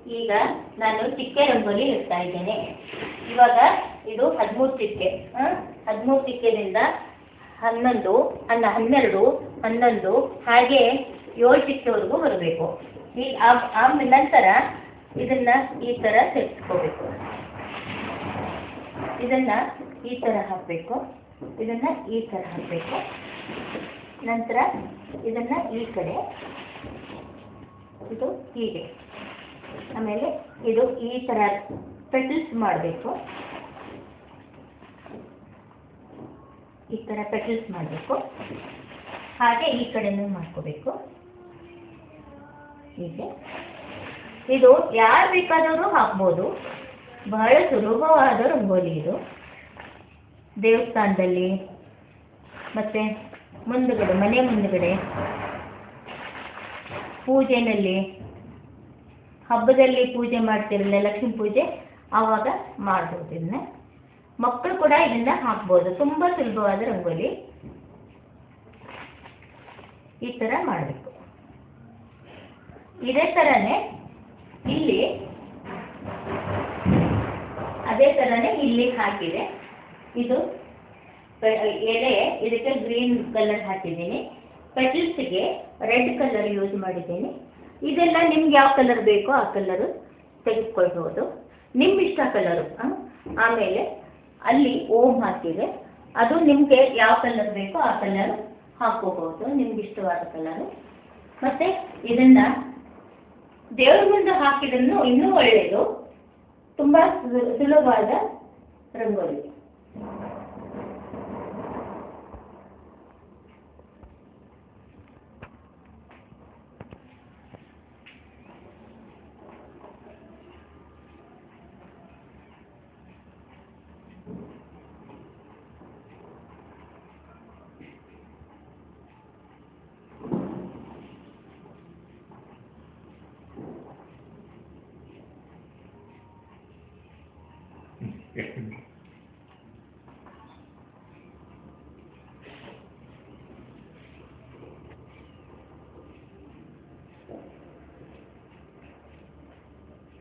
ಈಗ ನಾನು ಚಿಕ್ಕೆ ರಂಗೋಲಿ ಇಡ್ತಾ ಇದ್ದೇನೆ ಇವಾಗ ಇದು ಹದಿಮೂರು ಚಿಕ್ಕೆ ಹದಿಮೂರು ಚಿಕ್ಕೆದಿಂದ ಹನ್ನೊಂದು ಅಲ್ಲ ಹನ್ನೆರಡು ಹನ್ನೊಂದು ಹಾಗೆ ಏಳು ಚಿಕ್ಕೆವರೆಗೂ ಬರಬೇಕು ಈ ಆ- ಆಮೇಲೆ ನಂತರ ಇದನ್ನ ಈ ಥರ ಸೇರಿಸ್ಕೋಬೇಕು ಇದನ್ನ ಈ ಥರ ಹಾಕಬೇಕು ಇದನ್ನ ಈ ಥರ ಹಾಕಬೇಕು ನಂತರ ಇದನ್ನ ಈ ಕಡೆ ಇದು ಹೀಗೆ ಆಮೇಲೆ ಇದು ಈ ಥರ ಪೆಟಲ್ಸ್ ಮಾಡಬೇಕು ಈ ಥರ ಪೆಟಲ್ಸ್ ಮಾಡಬೇಕು ಹಾಗೆ ಈ ಕಡೆನೂ ಮಾಡ್ಕೋಬೇಕು ಹೀಗೆ ಇದು ಯಾರು ಬೇಕಾದವರು ಹಾಕ್ಬೋದು ಬಹಳ ಸುಲಭವಾದ ರಂಗೋಲಿ ಇದು ದೇವಸ್ಥಾನದಲ್ಲಿ ಮತ್ತು ಮುಂದುಗಡೆ ಮನೆ ಮುಂದುಗಡೆ ಪೂಜೆನಲ್ಲಿ ಹಬ್ಬದಲ್ಲಿ ಪೂಜೆ ಮಾಡ್ತಿರಲ್ಲ ಲಕ್ಷ್ಮೀ ಪೂಜೆ ಆವಾಗ ಮಾಡ್ಬೋದು ಇದನ್ನ ಮಕ್ಕಳು ಕೂಡ ಇದನ್ನ ಹಾಕ್ಬೋದು ತುಂಬ ಸುಲಭವಾದ ರಂಗೋಲಿ ಈ ಥರ ಮಾಡಬೇಕು ಇದೇ ಥರನೇ ಇಲ್ಲಿ ಅದೇ ಥರನೇ ಇಲ್ಲಿ ಹಾಕಿದೆ ಇದು ಪೆ- ಎಲೆ ಇದಕ್ಕೆ ಗ್ರೀನ್ ಕಲರ್ ಹಾಕಿದ್ದೀನಿ ಪೆಟಲ್ಸ್ಗೆ ರೆಡ್ ಕಲರ್ ಯೂಸ್ ಮಾಡಿದ್ದೀನಿ ಇದೆಲ್ಲ ನಿಮ್ಗೆ ಯಾವ ಕಲರ್ ಬೇಕೋ ಆ ಕಲರು ತೆಗೆದುಕೊಳ್ಬೋದು ನಿಮ್ಮ ಇಷ್ಟ ಕಲರು ಆಮೇಲೆ ಅಲ್ಲಿ ಓಮ್ ಹಾಕಿದೆ ಅದು ನಿಮಗೆ ಯಾವ ಕಲರ್ ಬೇಕೋ ಆ ಕಲರ್ ಹಾಕೋಬಹುದು ನಿಮ್ಗೆ ಇಷ್ಟವಾದ ಕಲರು ಮತ್ತೆ ಇದನ್ನ ದೇವ್ರ ಮುಂದೆ ಹಾಕಿದ್ರು ಇನ್ನೂ ಒಳ್ಳೆಯದು ತುಂಬ ಸು- ಸುಲಭವಾದ ರಂಗೋಲಿ ಎಷ್ಟು